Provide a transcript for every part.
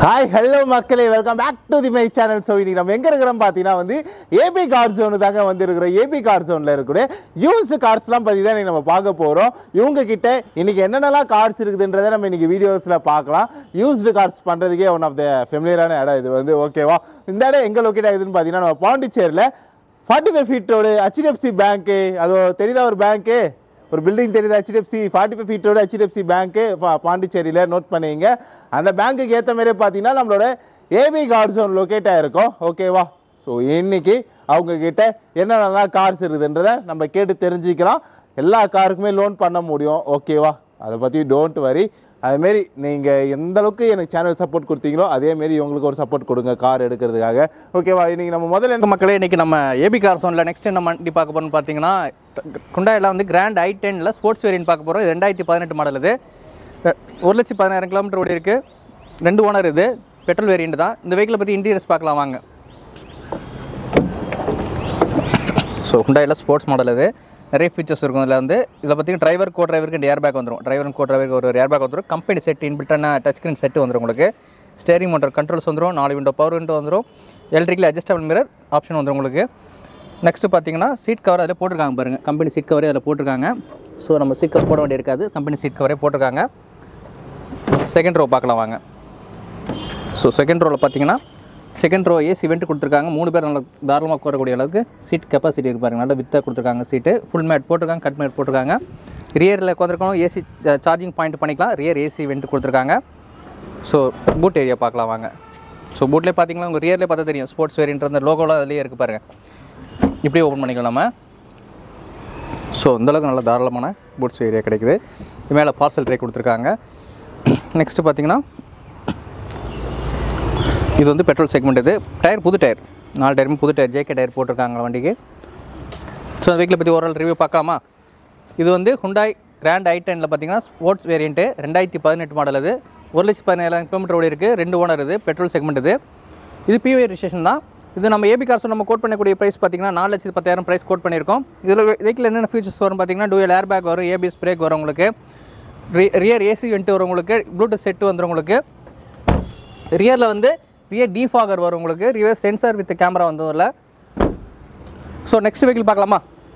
Hi hello மக்களே welcome back to the my channel so இன்னைக்கு நம்ம எங்கே இருக்கிறோம் பார்த்தீங்கன்னா வந்து ஏபி கார்ட் ஜோனு தாங்க வந்துருக்கிறோம் ஏபி கார்ட் ஜோனில் இருக்கக்கூடிய யூஸ்டு கார்ட்ஸ்லாம் பற்றி தான் இன்னைக்கு நம்ம பார்க்க போகிறோம் இவங்க கிட்ட இன்னைக்கு என்னென்னலாம் கார்ட்ஸ் இருக்குதுன்றதை நம்ம இன்னைக்கு வீடியோஸில் பார்க்கலாம் யூஸ்டு கார்ட்ஸ் பண்ணுறதுக்கே ஒன் ஆஃப் த ஃபெமிலியரான இடம் இது வந்து ஓகேவா இந்த இடம் எங்கே லொக்கேட் ஆகுதுன்னு பார்த்தீங்கன்னா நம்ம பாண்டிச்சேரியில் ஃபார்ட்டி ஃபைவ் ஃபீட்டோட ஹெச்டிஎஃப்சி பேங்க்கு அது தெரியுதா ஒரு பேங்க்கு ஒரு பில்டிங் தெரியுது ஹெச்டிஎஃப்சி ஃபார்ட்டி ஃபைவ் ஃபீட்டோட ஹெச்டிஎஃப்சி பேங்க்கு பாண்டிச்சேரியில் நோட் பண்ணிங்க அந்த பேங்க்குக்கு ஏற்ற மாதிரி பார்த்தீங்கன்னா நம்மளோட ஏபி கார்டு ஜோன் லொக்கேட் ஆகிருக்கும் ஓகேவா ஸோ இன்னைக்கு அவங்க கிட்ட என்னென்னலாம் கார்ஸ் இருக்குதுன்றதை நம்ம கேட்டு தெரிஞ்சுக்கலாம் எல்லா காருக்குமே லோன் பண்ண முடியும் ஓகேவா அதை பற்றி டோன்ட் வரி அதுமாரி நீங்கள் எந்த அளவுக்கு எனக்கு சேனல் சப்போர்ட் கொடுத்தீங்களோ அதேமாரி இவங்களுக்கு ஒரு சப்போர்ட் கொடுங்க கார் எடுக்கிறதுக்காக ஓகேவா இன்னைக்கு நம்ம முதல்ல என்ன வணக்கம் மக்களே இன்றைக்கி நம்ம ஏபி கார் சோனில் நெக்ஸ்ட் என்ன வண்டி பார்க்க போகிறோம்னு பார்த்தீங்கன்னா குண்டாயில் வந்து கிராண்ட் ஐ டெனில் ஸ்போர்ட்ஸ் வேரியன்ட் பார்க்க போகிறோம் இது ரெண்டாயிரத்தி பதினெட்டு மாடல் இது ரெ- ஒரு லட்சம் பதினாயிரம் கிலோமீட்டர் ஓடி இருக்குது ரெண்டு ஓனர் இது பெட்ரோல் வேரியன்ட் தான் இந்த வெஹிக்கிளை பற்றி இன்டீரியர்ஸ் பார்க்கலாம் வாங்க ஸோ குண்டாயில் ஸ்போர்ட்ஸ் மாடல் இது நிறைய ஃபீச்சர்ஸ் இருக்கும் இதில் வந்து இதில் பார்த்தீங்கன்னா டிரைவர் கோ டிரைவருக்கு ரெண்டு ஏர் பேக் வந்துடும் டிரைவர் கோ டிரைவருக்கு ஒரு ஏர் பேக் வந்துடும் கம்பெனி செட் இன்பில்ட்டான டச் ஸ்க்ரீன் செட் வந்துடும் உங்களுக்கு ஸ்டேரிங் மோட்டர் கண்ட்ரோல்ஸ் வந்துடும் நாலு விண்டோ பவர் விண்டோ வந்துடும் எலக்ட்ரிக்கல் அட்ஜஸ்டபிள் மிரர் ஆப்ஷன் வந்துடும் உங்களுக்கு நெக்ஸ்ட்டு பார்த்தீங்கன்னா சீட் கவர் அதில் போட்டிருக்காங்க பாருங்கள் கம்பெனி சீட் கவரே அதில் போட்டிருக்காங்க ஸோ நம்ம சீட் கவர் போட வேண்டிய இருக்காது கம்பெனி சீட் கவரே போட்டிருக்காங்க செகண்ட் ரோ பார்க்கலாம் வாங்க ஸோ செகண்ட் ரோவில் பார்த்தீங்கன்னா செகண்ட் ரோ ஏசி வெண்ட் கொடுத்துருக்காங்க மூணு பேர் நல்லா தாராளமாக உட்காரக்கூடிய அளவுக்கு சீட் கெப்பாசிட்டி இருக்கு பாருங்க நல்லா வித்தாக கொடுத்துருக்காங்க சீட்டு ஃபுல் மேட் போட்டிருக்காங்க கட் மேட் போட்டிருக்காங்க ரியரில் உட்காந்துருக்கணும் ஏசி சார்ஜிங் பாயிண்ட் பண்ணிக்கலாம் ரியர் ஏசி வெண்ட் கொடுத்துருக்காங்க ஸோ பூட் ஏரியா பார்க்கலாம் வாங்க ஸோ பூட்லேயே பார்த்தீங்கன்னா உங்கள் ரியர்லேயே பார்த்தா தெரியும் ஸ்போர்ட்ஸ் வேரியன்ற அந்த லோகோலாம் அதுலேயே இருக்குது பாருங்கள் இப்படியே ஓப்பன் பண்ணிக்கலாம் நம்ம ஸோ இந்தளவுக்கு நல்ல தாராளமான பூட்ஸ் ஏரியா கிடைக்குது இது மேலே பார்சல் ட்ரே கொடுத்துருக்காங்க நெக்ஸ்ட்டு பார்த்தீங்கன்னா இது வந்து பெட்ரோல் செக்மெண்ட் இது டயர் புது டயர் நாலு டயருமே புது டயர் ஜேகே டயர் போட்டிருக்காங்க வண்டிக்கு ஸோ அந்த வெஹிக்கிளை பற்றி ஓரளவு ரிவ்யூ பார்க்கலாமா இது வந்து ஹுண்டாய் கிராண்ட் ஐ டெனில் பார்த்தீங்கன்னா ஸ்போர்ட்ஸ் வேரியண்ட்டு ரெண்டாயிரத்தி பதினெட்டு மாடல் இது ஒரு லட்சத்தி பதினேழாயிரம் கிலோமீட்டர் ஓடி இருக்குது ரெண்டு ஓனர் இது பெட்ரோல் செக்மெண்ட் இது இது பிஓஏ ரிஜிஸ்ட்ரேஷன் தான் இது நம்ம ஏபி கார்ஸ் நம்ம கோட் பண்ணக்கூடிய ப்ரைஸ் பார்த்தீங்கன்னா நாலு லட்சத்தி பத்தாயிரம் ப்ரைஸ் கோட் பண்ணியிருக்கோம் இதில் வெஹிக்கிள் என்னென்ன ஃபீச்சர்ஸ் வரும் பார்த்தீங்கன்னா டூயல் ஏர் பேக் வரும் ஏபிஎஸ் பிரேக் வரும் உங்களுக்கு ரியர் ஏசி வென்ட்டு வரும் உங்களுக்கு ப்ளூடூத் செட்டு வந்துடும் உங்களுக்கு ரியரில் வந்து ரியர் டிஃபாகர் வரும் உங்களுக்கு ரியர் சென்சார் வித் கேமரா வந்ததில்ல ஸோ நெக்ஸ்ட் வெஹிக்கிள் பார்க்கலாமா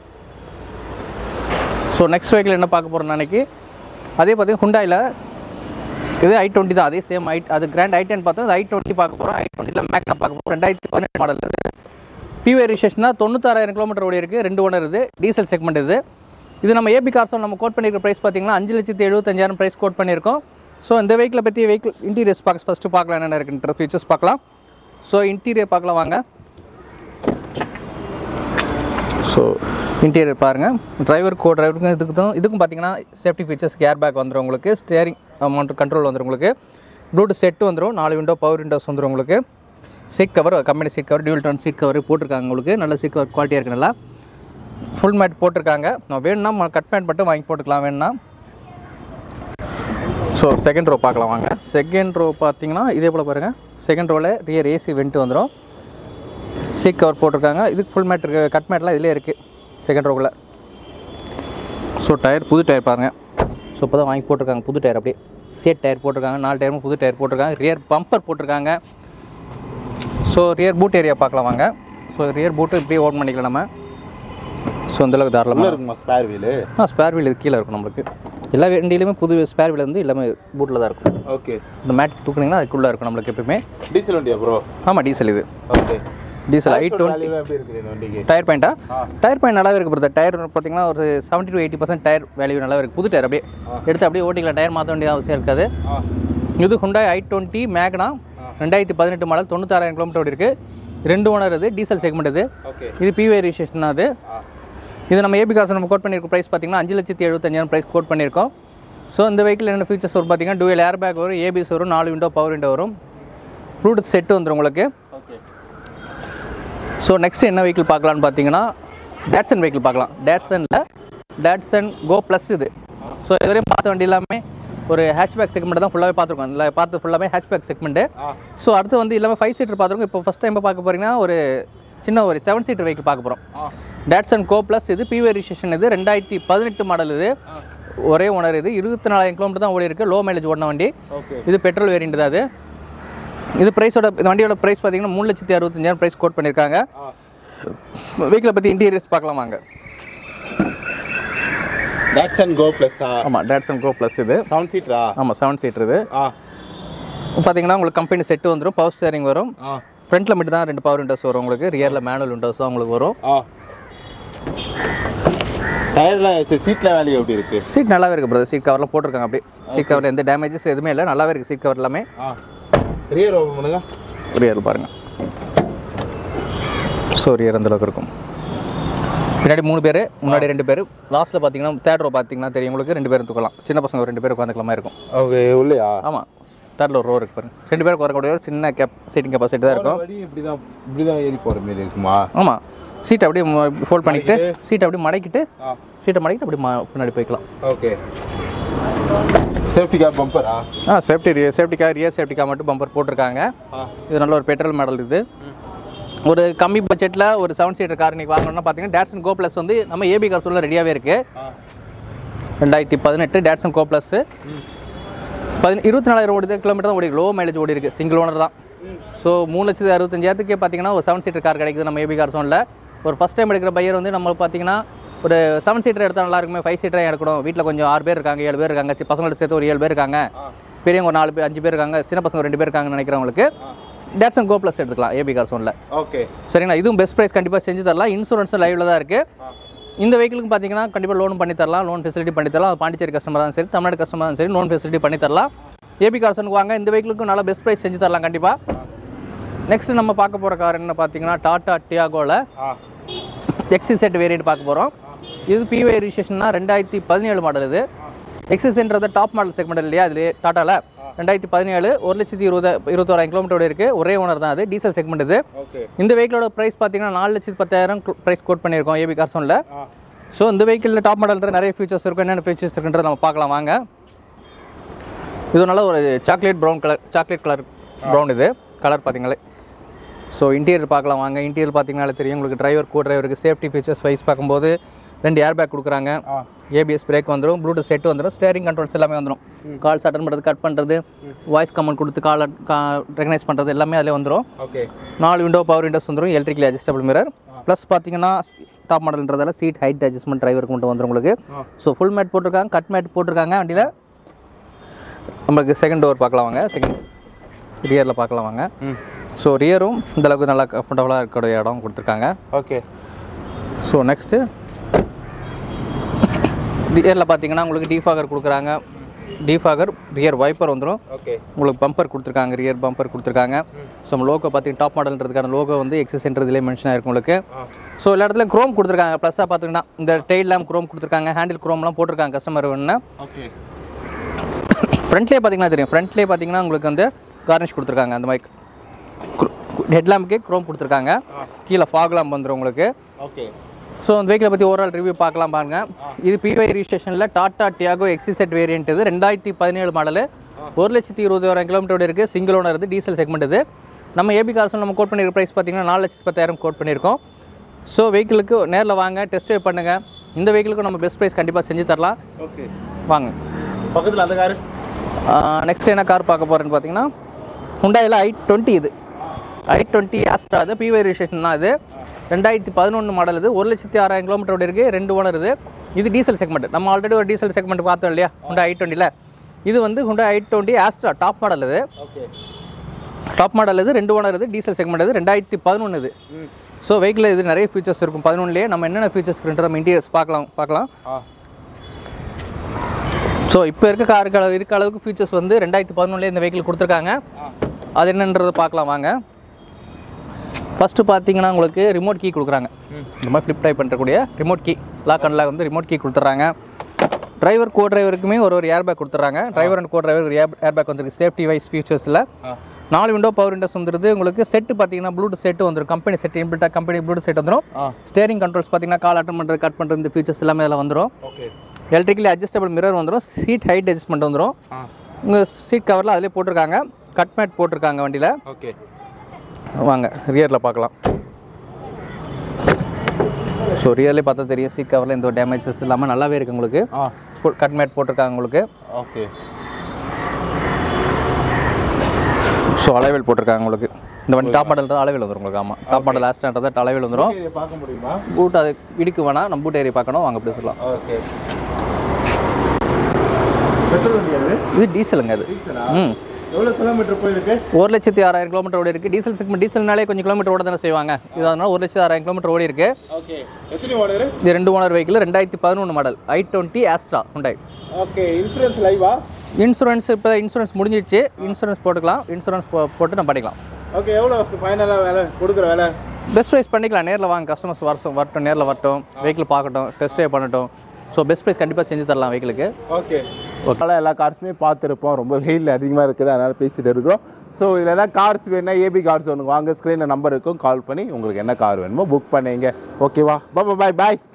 ஸோ நெக்ஸ்ட் வெஹிக்கிள் என்ன பார்க்க போகிறோம் அன்னைக்கு அதே பார்த்தீங்கன்னா ஹுண்டாயில் இது ஐ டுவெண்ட்டி தான் அதே சேம் ஐ அது கிராண்ட் ஐ டென் பார்த்தோம் ஐ டுவெண்ட்டி பார்க்க போகிறோம் ஐ டுவெண்ட்டியில் மேக்னா பார்க்க போகிறோம் ரெண்டாயிரத்தி பதினெட்டு மாடல் இது பியூஏ ரிஜிஸ்ட்ரேஷன் தான் தொண்ணூத்தாறாயிரம் கிலோமீட்டர் ஓடி இருக்குது ரெண்டு ஓனர் இது டீசல் செக்மெண்ட் இது இது நம்ம ஏபி கார்ஸோட நம்ம கோட் பண்ணியிருக்க ப்ரைஸ் பார்த்தீங்கன்னா அஞ்சு லட்சத்தி எழுபத்தஞ்சாயிரம் ப்ரைஸ் கோட் பண்ணியிருக்கோம் ஸோ இந்த வெஹிக்கிளை பற்றி வெஹிக்கிள் இன்டீரியர்ஸ் பார்க்க ஃபஸ்ட்டு பார்க்கலாம் என்னென்ன இருக்குன்ற ஃபீச்சர்ஸ் பார்க்கலாம் ஸோ இன்டீரியர் பார்க்கலாம் வாங்க ஸோ இன்டீரியர் பாருங்கள் டிரைவர் கோ டிரைவருக்கும் இதுக்கும் இதுக்கும் பார்த்தீங்கன்னா சேஃப்டி ஃபீச்சர்ஸ் கேர் பேக் வந்துடும் உங்களுக்கு ஸ்டேரிங் அமௌண்ட் கண்ட்ரோல் வந்துடும் உங்களுக்கு ப்ளூடூத் செட்டு வந்துடும் நாலு விண்டோ பவர் விண்டோஸ் வந்துடும் உங்களுக்கு seat cover company seat cover dual tone seat cover போட்டிருக்காங்க உங்களுக்கு நல்ல சீட் கவர் குவாலிட்டியாக இருக்கு நல்லா ஃபுல் மேட் போட்டிருக்காங்க நான் வேணும்னா கட் மேட் மட்டும் வாங்கி போட்டுக்கலாம் வேணும்னா ஸோ செகண்ட் ரோ பார்க்கலாம் வாங்க செகண்ட் ரோ பார்த்தீங்கன்னா இதே போல் பாருங்கள் செகண்ட் ரோவில் ரியர் ஏசி வெண்ட் வந்துடும் சீட் கவர் போட்டிருக்காங்க இதுக்கு ஃபுல் மேட் இருக்குது கட் மேட்லாம் இதிலே இருக்குது செகண்ட் ரோவில் ஸோ டயர் புது டயர் பாருங்கள் ஸோ இப்போ தான் வாங்கி போட்டிருக்காங்க புது டயர் அப்படியே சேட் டயர் போட்டிருக்காங்க நாலு டயரும் புது டயர் போட்டிருக்காங்க ரியர் பம்பர் போட்டிருக்காங்க ஸோ ரியர் பூட் ஏரியா பார்க்கலாம் வாங்க ஸோ ரியர் பூட்டு இப்படியே ஓன் பண்ணிக்கலாம் நம்ம ஸோ அந்தளவுக்கு உள்ள தாராளமாக இருக்குமா ஸ்பேர் வீலு ஆ ஸ்பேர் வீல் இது கீழே இருக்கும் நம்மளுக்கு எல்லா வண்டியிலுமே புது ஸ்பேர் வீல் வந்து எல்லாமே பூட்டில் தான் இருக்கும் ஓகே இந்த மேட் தூக்குனீங்கன்னா அதுக்குள்ளே இருக்கும் நம்மளுக்கு எப்பயுமே டீசல் வண்டியா ப்ரோ ஆமாம் டீசல் இது okay diesel i twenty value எப்படி இருக்குது இந்த வண்டிக்கு டயர் பாயிண்டா ஆ. டயர் பாயிண்ட் நல்லாவே இருக்குது பிரதர் டயர் பார்த்தீங்கன்னா ஒரு seventy to eighty percent tyre value நல்லாவே இருக்குது புது டயர் அப்படியே எடுத்து அப்படியே ஓட்டிக்கலாம் டயர் மாற்ற வேண்டிய அவசியம் இருக்காது ஆ இது ஹுண்டாய் ஐ டுவெண்ட்டி மேக்னா ரெண்டாயிரத்தி பதினெட்டு மாடல் தொண்ணூத்தாறாயிரம் கிலோமீட்டர் ஓடி இருக்குது ரெண்டு ஓனர் இது டீசல் செக்மெண்ட் இது ஓகே இது பிவே ரிஜிஸ்ட்ரேஷன் தான் அது ஆ இது நம்ம ஏபி கார்ஸ் நம்ம கோட் பண்ணியிருக்க ப்ரைஸ் பார்த்தீங்கன்னா அஞ்சு லட்சத்தி எழுபத்தஞ்சாயிரம் ப்ரைஸ் கோட் பண்ணியிருக்கோம் ஸோ இந்த வெஹிக்கிள் என்ன ஃபீச்சர்ஸ் வரும் பார்த்தீங்கன்னா டூயல் ஏர் பேக் வரும் ஏபிஎஸ் வரும் நாலு விண்டோ பவர் விண்டோ வரும் ப்ளூடூத் செட்டு வந்துடும் உங்களுக்கு ஓகே ஸோ நெக்ஸ்ட் என்ன வெஹிக்கிள் பார்க்கலான்னு பார்த்தீங்கன்னா டேட்சன் வெஹிக்கிள் பார்க்கலாம் டேட்சனில் டேட்சன் கோ ப்ளஸ் இது ஸோ இதுவரையும் பார்த்த வண்டி எல்லாமே ஒரு ஹேட்ச்பேக் செக்மெண்ட் தான் ஃபுல்லாகவே பார்த்துருக்கோம் இல்லை பார்த்து ஃபுல்லாகவே ஹேட்ச்பேக் செக்மெண்ட்டு ஆ ஸோ அடுத்து வந்து எல்லாமே ஃபைவ் சீட்டர் பார்த்துருக்கோம் இப்போ ஃபஸ்ட் டைம் பார்க்க போகிறீங்கன்னா ஒரு சின்ன ஒரு செவன் சீட்டர் வெஹிக்கிள் பார்க்க போகிறோம் ஆ டேட்சன் கோ ப்ளஸ் இது பிவி ரிஜிஸ்ட்ரேஷன் இது ரெண்டாயிரத்தி பதினெட்டு மாடல் இது ஒரே ஓனர் இது இருபத்தி நாலாயிரம் கிலோமீட்டர் தான் ஓடி இருக்கு லோ மைலேஜ் ஓடின வண்டி ஓகே இது பெட்ரோல் வேரியண்ட் தான் அது இது ப்ரைஸோட இந்த வண்டியோட ப்ரைஸ் பார்த்தீங்கன்னா மூணு லட்சத்தி அறுபத்தஞ்சாயிரம் ப்ரைஸ் கோட் பண்ணியிருக்காங்க வெஹிக்கிளை பற்றி இன்டீரியர்ஸ் பார்க்கலாம் வாங்க டாட்சன் கோ ப்ளஸ்ஸா ஆமாம் டேட்ஸன் கோ ப்ளஸ் இது செவன் சீட்டரா ஆமாம் செவன் சீட்டர் இது ஆ பார்த்தீங்கன்னா உங்களுக்கு கம்பெனி செட்டு வந்துடும் பவர் ஸ்டேரிங் வரும் ஆ ஃப்ரண்ட்டில் மட்டும் தான் ரெண்டு பவர் விண்டோஸ் வரும் உங்களுக்கு ரியரில் மேனுவல் விண்டோஸ் தான் உங்களுக்கு வரும் ஆ டயர்லாம் சீட்டில் வேல்யூ எப்படி இருக்கு சீட் நல்லாவே இருக்குது பிரதர் சீட் கவர்லாம் போட்டிருக்காங்க அப்படி சீட் கவரில் எந்த டேமேஜஸ் எதுவுமே இல்லை நல்லாவே இருக்குது சீட் கவர் எல்லாமே ஆ ரியர் ஓப்பன் பண்ணுங்க ரியர் பாருங்கள் ஸோ ரியர் அந்த அளவுக்கு இருக்கும் பின்னாடி மூணு பேர் முன்னாடி ரெண்டு பேர் லாஸ்ட்டில் பார்த்தீங்கன்னா தேர்ட் ரோ பார்த்தீங்கன்னா தெரியும் உங்களுக்கு ரெண்டு பேரும் தூக்கலாம் சின்ன பசங்க ஒரு ரெண்டு பேர் உட்காந்துக்கல மாதிரி இருக்கும் ஓகே உள்ளையா ஆமாம் தேர்டில் ஒரு ரோ இருக்கு பாருங்க ரெண்டு பேருக்கு வரக்கூடிய ஒரு சின்ன கேப் சீட்டிங் கெப்பாசிட்டி தான் இருக்கும் வழி இப்படி தான் இப்படி தான் ஏறி போகிற மாரி இருக்குமா ஆமாம் சீட் அப்படியே ஃபோல்ட் பண்ணிக்கிட்டு சீட் அப்படியே மடக்கிட்டு ஆ சீட்டை மடக்கிட்டு அப்படி ம- பின்னாடி போய்க்கலாம் ஓகே சேஃப்டி கேப் பம்பரா ஆ சேஃப்டி சேஃப்டிக்காக ரியர் சேஃப்டிக்காக மட்டும் பம்பர் போட்டிருக்காங்க ஆ இது நல்ல ஒரு பெட்ரோல் மாடல் இது ஒரு கம்மி பட்ஜெட்டில் ஒரு செவன் சீட்டர் கார் நீங்கள் வாங்கணும்னா பார்த்தீங்கன்னா டேட்சன் கோ ப்ளஸ் வந்து நம்ம ஏபி கார் சொல்ல ரெடியாகவே இருக்குது ஆ ரெண்டாயிரத்தி பதினெட்டு டேட்சன் கோ ப்ளஸ் பதி இருபத்தி நாலாயிரம் ஓடி கிலோமீட்டர் தான் ஓடி லோ மைலேஜ் ஓடி இருக்கு சிங்கிள் ஓனர் தான் ஸோ மூணு லட்சத்து அறுபத்தஞ்சாயிரத்துக்கே பார்த்தீங்கன்னா ஒரு செவன் சீட்டர் கார் கிடைக்குது நம்ம ஏபி கார் சோனில் ஒரு ஃபஸ்ட் டைம் எடுக்கிற பையர் வந்து நம்ம பார்த்தீங்கன்னா ஒரு செவன் சீட்டர் எடுத்தால் நல்லா இருக்குமே ஃபைவ் சீட்டராக எடுக்கணும் வீட்டில் கொஞ்சம் ஆறு பேர் இருக்காங்க ஏழு பேர் இருக்காங்க சி- பசங்களோட சேர்த்து ஒரு ஏழு பேர் இருக்காங்க பெரியவங்க ஒரு நாலு பேர் அஞ்சு பேர் இருக்காங்க சின்ன பசங்க ஒரு ரெண்டு பேர் இருக்காங்கன்னு நினைக்கிறவங்களுக்கு டேட்சன் கோ ப்ளஸ் எடுத்துக்கலாம் ஏபி கார் சோனில் ஓகே சரிங்களா இதுவும் பெஸ்ட் ப்ரைஸ் கண்டிப்பாக செஞ்சு தரலாம் இன்சூரன்ஸும் லைவில் தான் இருக்குது இந்த வெஹிக்கிளுக்கு பார்த்தீங்கன்னா கண்டிப்பாக லோன் பண்ணி தரலாம் லோன் ஃபெசிலிட்டி பண்ணி தரலாம் அது பாண்டிச்சேரி கஸ்டமர் தான் சரி தமிழ்நாடு கஸ்டமர் தான் சரி லோன் ஃபெசிலிட்டி பண்ணி தரலாம் ஏபி கார்சனுக்கு வாங்க இந்த வெஹிக்கிளுக்கும் நல்லா பெஸ்ட் ப்ரைஸ் செஞ்சு தரலாம் கண்டிப்பாக நெக்ஸ்ட் நம்ம பார்க்க போகிற கார் என்ன பார்த்தீங்கன்னா டாடா டியாகோவில் ஆ எக்ஸி செட் வேரியண்ட் பார்க்க போகிறோம் இது பிஒய் ரிஜிஸ்ட்ரேஷன்னா ரெண்டாயிரத்தி பதினேழு மாடல் இது எக்ஸிஸ்ன்றது டாப் மாடல் செக்மெண்ட் இல்லையா அதுலேயே டாட்டாவில் ரெண்டாயிரத்தி பதினேழு ஒரு லட்சத்தி இருபது இருபத்தோராயிரம் கிலோமீட்டரோட இருக்குது ஒரே ஓனர் தான் அது டீசல் செக்மெண்ட் இது ஓகே இந்த வெஹிக்கிளோட ப்ரைஸ் பார்த்தீங்கன்னா நாலு லட்சத்தி பத்தாயிரம் ப்ரைஸ் கோட் பண்ணியிருக்கோம் ஏபி கார்சோனில் ஆ ஸோ இந்த வெஹிக்கிளில் டாப் மாடல்ன்ற நிறைய ஃபீச்சர்ஸ் இருக்கும் என்னென்ன ஃபீச்சர்ஸ் இருக்குன்றத நம்ம பார்க்கலாம் வாங்க இது நல்ல ஒரு chocolate brown colour chocolate colour brown இது கலர் பார்த்தீங்களே ஸோ இன்டீரியர் பார்க்கலாம் வாங்க இன்டீரியர் பார்த்தீங்கனாலே தெரியும் உங்களுக்கு டிரைவர் கோ டிரைவருக்கு சேஃப்டி ஃபீச்சர்ஸ் வைஸ் பார்க்கும்போது ரெண்டு ஏர் பேக் கொடுக்குறாங்க ஆ ஏபிஎஸ் பிரேக் வந்துடும் ப்ளூடூத் செட் வந்துடும் ஸ்டேரிங் கண்ட்ரோல்ஸ் எல்லாமே வந்துடும் கால்ஸ் அட்டன் பண்ணுறது கட் பண்ணுறது வாய்ஸ் கமெண்ட் கொடுத்து கால் ரெகனைஸ் பண்ணுறது எல்லாமே அதிலே வந்துடும் ஓகே நாலு விண்டோ பவர் விண்டோஸ் வந்துடும் எலக்ட்ரிக்கலி அட்ஜஸ்டபிள் மிரர் ப்ளஸ் பார்த்தீங்கன்னா டாப் மாடல்ன்றதால சீட் ஹைட் அட்ஜஸ்ட்மெண்ட் டிரைவருக்கு மட்டும் வந்துடும் உங்களுக்கு ஆ. ஸோ ஃபுல் மேட் போட்டிருக்காங்க கட் மேட் போட்டிருக்காங்க வண்டியில் நம்மளுக்கு செகண்ட் டோர் பார்க்கலாம் வாங்க செகண்ட் ரியரில் பார்க்கலாம் வாங்க ம் ஸோ ரியரும் இந்த அளவுக்கு நல்லா கம்ஃபர்டபுளாக இருக்கக்கூடிய இடம் கொடுத்துருக்காங்க ஓகே ஸோ நெக்ஸ்ட்டு ரியரில் பார்த்தீங்கன்னா உங்களுக்கு டீஃபாகர் கொடுக்குறாங்க டீஃபாகர் ரியர் வைப்பர் வந்துடும் ஓகே உங்களுக்கு பம்பர் கொடுத்துருக்காங்க ரியர் பம்பர் கொடுத்துருக்காங்க ஸோ நம்ம லோகோ பார்த்தீங்கன்னா டாப் மாடல்ன்றதுக்கான லோகோ வந்து எக்ஸஸ்ன்றதுலேயே மென்ஷன் ஆயிருக்கும் உங்களுக்கு ஆ ஸோ எல்லா இடத்துலையும் க்ரோம் கொடுத்துருக்காங்க ப்ளஸ்ஸாக பார்த்தீங்கன்னா இந்த டெய்ல் லேம் க்ரோம் கொடுத்துருக்காங்க ஹேண்டில் க்ரோம்லாம் போட்டிருக்காங்க கஸ்டமர் வேணும்னா ஓகே ஃப்ரண்ட்லேயே பார்த்தீங்கன்னா தெரியும் ஃப்ரண்ட்லேயே பார்த்தீங்கன்னா உங்களுக்கு வந்து கார்னிஷ் கொடுத்துருக்காங்க அந்த மாதிரி ஹெட் லேம்புக்கே க்ரோம் கொடுத்துருக்காங்க கீழே ஃபாக் லேம்ப் வந்துடும் உங்களுக்கு ஓகே ஸோ அந்த வெஹிக்கிளை பற்றி ஓவரால் ரிவ்யூ பார்க்கலாம் பாருங்க இது பிஒய் ரிஜிஸ்ட்ரேஷனில் டாடா டியாகோ எக்ஸிசெட் வேரியன்ட் இது ரெண்டாயிரத்தி பதினேழு மாடலு ஒரு லட்சத்தி இருபதாயிரம் கிலோமீட்டரோட இருக்குது சிங்கிள் ஓனர் இது டீசல் செக்மெண்ட் இது நம்ம ஏபி கார்ஸ் நம்ம கோட் பண்ணியிருக்க ப்ரைஸ் பார்த்தீங்கன்னா நாலு லட்சத்தி பத்தாயிரம் கோட் பண்ணியிருக்கோம் ஸோ வெஹிக்கிளுக்கு நேரில் வாங்க டெஸ்ட் ட்ரைவ் பண்ணுங்கள் இந்த வெஹிக்கிளுக்கு நம்ம பெஸ்ட் ப்ரைஸ் கண்டிப்பாக செஞ்சு தரலாம் ஓகே வாங்க பக்கத்தில் அந்த காரு நெக்ஸ்ட் என்ன கார் பார்க்க போகிறேன்னு பார்த்தீங்கன்னா ஹுண்டாயில் ஐ டுவெண்ட்டி இது ஐ டுவெண்ட்டி ஆஸ்ட்ரா இது பிஒய் ரிஜிஸ்ட்ரேஷன் தான் இது ரெண்டாயிரத்தி பதினொன்று மாடல் இது ஒரு லட்சத்தி ஆறாயிரம் கிலோமீட்டரோட இருக்குது ரெண்டு ஓனர் இது இது டீசல் செக்மெண்ட் நம்ம ஆல்ரெடி ஒரு டீசல் செக்மெண்ட் பார்த்தோம் இல்லையா ஹுண்டா ஐ டுவெண்ட்டியில் இது வந்து Hyundai i twenty Asta top model இது ஓகே டாப் மாடல் இது ரெண்டு ஓனர் இது டீசல் செக்மெண்ட் இது ரெண்டாயிரத்தி பதினொன்று இது ம் ஸோ வெஹிக்கிள் இது நிறைய ஃபீச்சர்ஸ் இருக்கும் பதினொன்றுலேயே நம்ம என்னென்ன ஃபீச்சர்ஸ் இருக்குன்ற நம்ம இன்டீரியர்ஸ் பார்க்கலாம் பார்க்கலாம் ஆ ஸோ இப்போ இருக்க காருக்கு அளவு இருக்க அளவுக்கு ஃபீச்சர்ஸ் வந்து ரெண்டாயிரத்தி பதினொன்றுலேயே இந்த வெஹிக்கிள் கொடுத்துருக்காங்க ஆ அது என்னன்றது பார்க்கலாம் வாங்க ஃபஸ்ட்டு பார்த்தீங்கன்னா உங்களுக்கு ரிமோட் கீ கொடுக்குறாங்க ம் இந்த மாதிரி ஃப்ளிப் டைப் பண்ணுறக்கூடிய remote key lock and lock வந்து ரிமோட் கீ கொடுத்துட்றாங்க டிரைவர் கோ டிரைவருக்குமே ஒரு ஒரு ஏர் பேக் கொடுத்துட்றாங்க டிரைவர் அண்ட் கோ டிரைவர் ஒரு ஏர் பேக் வந்துருக்கு சேஃப்டி வைஸ் ஃபீச்சர்ஸில் ஆ நாலு விண்டோ பவர் விண்டோஸ் வந்துருது உங்களுக்கு செட்டு பார்த்தீங்கன்னா ப்ளூடூத் செட்டு வந்துடும் கம்பெனி செட் இன்பில்ட்டா கம்பெனி ப்ளூடூத் செட் வந்துடும் ஆ ஸ்டேரிங் கண்ட்ரோல்ஸ் பார்த்தீங்கன்னா கால் அட்டன் பண்ணுறது கட் பண்ணுறது இந்த ஃபீச்சர்ஸ் எல்லாமே அதில் வந்துடும் ஓகே எலக்ட்ரிக்கலி அட்ஜஸ்டபிள் மிரர் வந்துடும் சீட் ஹைட் அட்ஜஸ்ட்மெண்ட் வந்துடும் ஆ உங்கள் சீட் கவரில் அதிலே போட்டிருக்காங்க கட் மேட் போட்டிருக்காங்க வண்டியில் ஓகே வாங்க ரியரில் பார்க்கலாம் ஸோ ரியர்லேயே பார்த்தா தெரியும் சீட் கவரில் எந்த ஒரு டேமேஜஸ் இல்லாமல் நல்லாவே இருக்குது உங்களுக்கு ஆ கட் மேட் போட்டிருக்காங்க உங்களுக்கு ஓகே ஸோ அளவில் போட்டிருக்காங்க உங்களுக்கு இந்த வண்டி டாப் மாடல் அளவில் வந்துடும் உங்களுக்கு ஆமாம் டாப் மாடல் லாஸ்ட் ஸ்டாண்டர்ட் அளவில் வந்துடும் இதை பார்க்க முடியுமா பூட் அது இடுக்கு வேணாம் நம்ம பூட் ஏரியா பார்க்கணும் வாங்க அப்படி சொல்லலாம் ஓகே பெட்ரோல் வண்டி அது இது டீசலுங்க அது ம் எவ்வளோ கிலோமீட்டர் போயிருக்கு ஒரு லட்சத்தி ஆறாயிரம் கிலோமீட்டர் ஓடி இருக்கு டீசல் செக்மெண்ட் டீசல்னாலே கொஞ்சம் கிலோமீட்டர் ஓட தானே செய்வாங்க இது அதனால ஒரு லட்சத்தி ஆறாயிரம் கிலோமீட்டர் ஓடி இருக்கு ஓகே எத்தனை ஓடுரு இது ரெண்டு ஓனர் வெஹிக்கிள் ரெண்டாயிரத்தி பதினொன்று model i twenty Asta Hyundai okay insurance லைவா இன்சூரன்ஸ் இப்போ இன்சூரன்ஸ் முடிஞ்சிடுச்சு இன்சூரன்ஸ் போட்டுக்கலாம் இன்சூரன்ஸ் போட்டு நம்ம பண்ணிக்கலாம் ஓகே எவ்வளோ ஃபைனலாக வேலை கொடுக்குற வேலை பெஸ்ட் ப்ரைஸ் பண்ணிக்கலாம் நேரில் வாங்க கஸ்டமர்ஸ் வரட்டும் வரட்டும் நேரில் வரட்டும் வெஹிக்கிள் பார்க்கட்டும் டெஸ்ட் ட்ரைவ் பண்ணட்டும் ஸோ பெஸ்ட் ப்ரைஸ் கண்டிப்பாக செஞ்சு தரலாம் வெஹிக்கிளுக்கு ஓகே அதனால் எல்லா கார்ஸுமே பார்த்துருப்போம் ரொம்ப வெயில் அதிகமாக இருக்குது அதனால் பேசிட்டு இருக்கிறோம் ஸோ இதில் ஏதாவது கார்ஸ் வேணும்னா ஏபி கார்ஸ் ஒன்று வாங்க ஸ்க்ரீனில் நம்பர் இருக்கும் கால் பண்ணி உங்களுக்கு என்ன கார் வேணுமோ புக் பண்ணிங்க ஓகேவா பாய் பாய் பாய்